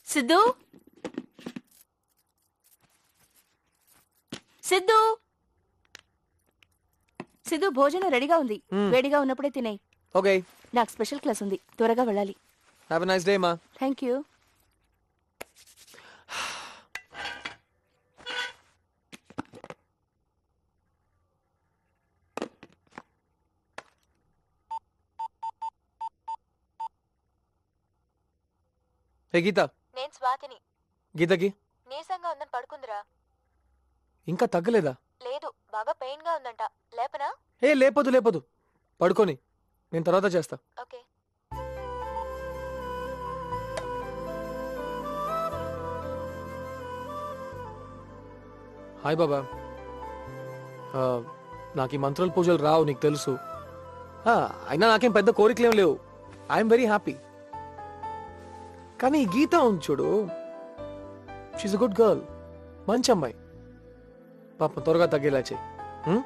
సిద్ధు సిద్ధు సిద్ధు భోజనం రెడీగా ఉంది మ్మ్. వేడిగా ఉన్నప్పుడే తినేయి ఓకే నాకు స్పెషల్ క్లాస్ ఉంది త్వరగా వెళ్ళాలి హ్యావ్ నైస్ డే మా థ్యాంక్ యూ హే గీత నేను స్వాతిని గీతకి నీరసంగా ఉందని పడుకుందిరా ఇంకా తగ్గలేదా లేదు బాగా పెయిన్ గా ఉందంట లేపనా ఏ లేపదు లేపదు పడుకొని నేను తర్వాత చేస్తా ఓకే హాయ్ బాబా ఆ, నాకు ఈ మంత్రాల పూజలు రావు నీకు తెలుసు ఆ, అయినా నాకేం పెద్ద కోరికలేం లేవు ఐఎమ్ వెరీ హ్యాపీ కానీ ఈ గీత ఉంది చూడు షీఈ్ గుడ్ గర్ల్ మంచి అమ్మాయి పాపం త్వరగా తగ్గేలా చెయ్యి ఉం?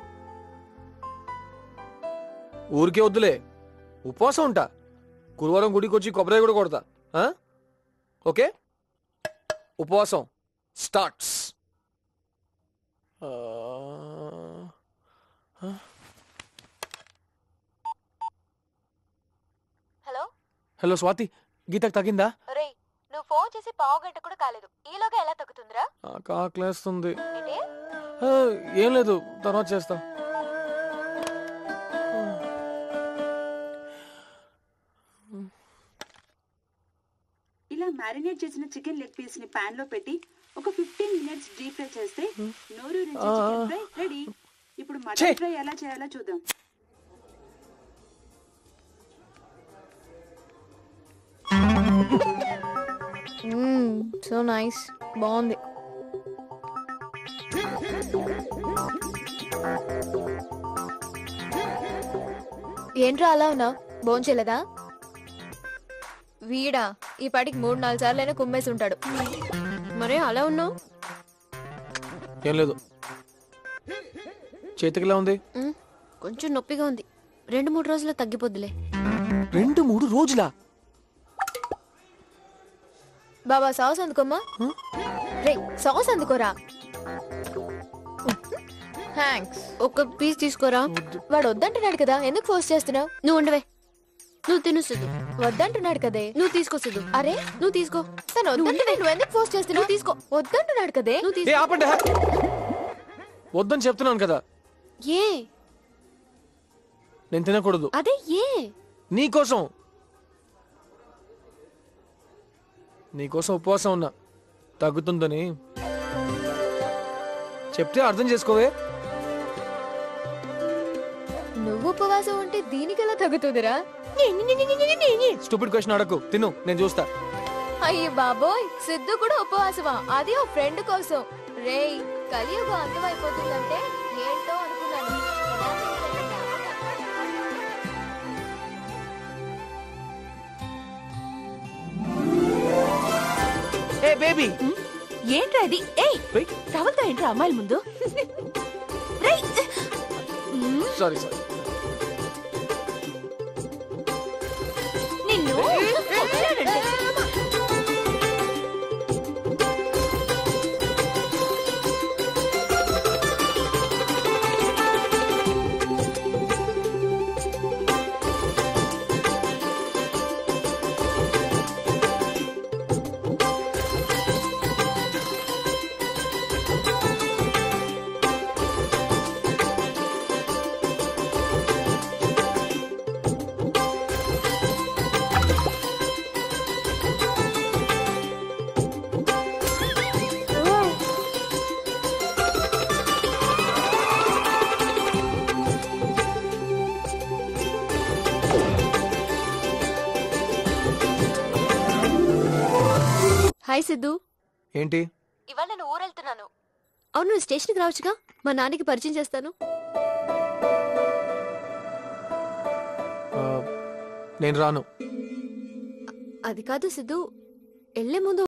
ఊరికే వద్దులే ఉపవాసం ఉంటా గురువారం గుడికి వచ్చి కొబ్బరి కూడా కొడతా ఆ? ఓకే ఉపవాసం స్టార్ట్స్ హలో హలో స్వాతి గీతకు తగ్గిందా రే నువ్వు ఫోన్ చేసి పావు గంట కూడా కాలేదు ఈలోగా ఎలా తగ్గుతుందిరా నాకు ఆకలేస్తుంది ఏంటి ఆ, ఏం లేదు తర్వాత చేస్తా ఇలా మ్యారినేట్ చేసిన చికెన్ లెగ్ పీస్ ని పాన్ లో పెట్టి ఒక ఫిఫ్టీన్ మినిట్స్ డీప్ ఫ్రై చేస్తే నోరు రుచి చికెన్ ఫ్రై రెడీ ఇప్పుడు ఛే! మటన్ ఫ్రై ఎలా చేయాలో చూద్దాం సో నైస్ బాగుంది ఏంట్రా అలా ఉన్నా భోంచేలేదా వీడా ఈ పాటికి మూడు నాలుగు సార్లు అయినా కుమ్మేసి ఉంటాడు మరే అలా ఉన్నావు ఏం లేదు చేతికిలా ఉంది కొంచెం నొప్పిగా ఉంది రెండు మూడు రోజుల్లో తగ్గిపోద్దులే రెండు మూడు రోజులా బాబా సాస్ అందుకోమ్మా రే సాస్ అందుకోరా థ్యాంక్స్ ఒక పీస్ తీసుకోరా వాడు వద్దంటున్నాడు కదా ఎందుకు ఫోర్స్ చేస్తున్నావు నువ్వు ఉండవే నువ్వు తిను సిద్ధు వద్దంటున్నాడు కదే నువ్వు తీసుకో సిద్ధు అరే నువ్వు తీసుకో తను వద్దంటున్నాడు నువ్వు ఎందుకు ఫోర్స్ చేస్తున్నావు తీసుకో వద్దంటున్నాడు కదే నువ్వు ఏ తీసుకో ఆపండి హ- వద్దని చెప్తున్నాను కదా ఏ నేను తినకూడదు అదే ఏ నీకోసం నీకోసం ఉపవాసం ఉన్నా తగ్గుతుందని చెప్తే అర్థం చేసుకోవే నువ్వు ఉపవాసం ఉంటే దీనికెలా తగ్గుతుందిరా స్టూపిడ్ క్వశ్చన్ అడకు తిను నేను చూస్తా అయ్యి బాబోయ్ సిద్ధు కూడా ఉపవాసమా అది ఓ ఫ్రెండ్ కోసం రేయ్ కలియుగం అంతమైపోతుందంటే ఏంటో అనుకున్నాను ఏ బేబీ ఏంట్రా ఇది ఏయ్ టవల్తో ఏంట్రా అమ్మాయిల ముందు రేయ్ మ్మ్, సారీ సారీ నిన్ను కొట్టాడంటే. హాయ్ సిద్ధు ఏంటి ఇవాళ నేను ఊరెళ్తున్నాను అవును నువ్వు స్టేషన్కి రావచ్చుగా మా నాన్నకి పరిచయం చేస్తాను ఆ, నేను రాను అది కాదు సిద్ధు వెళ్లే ముందు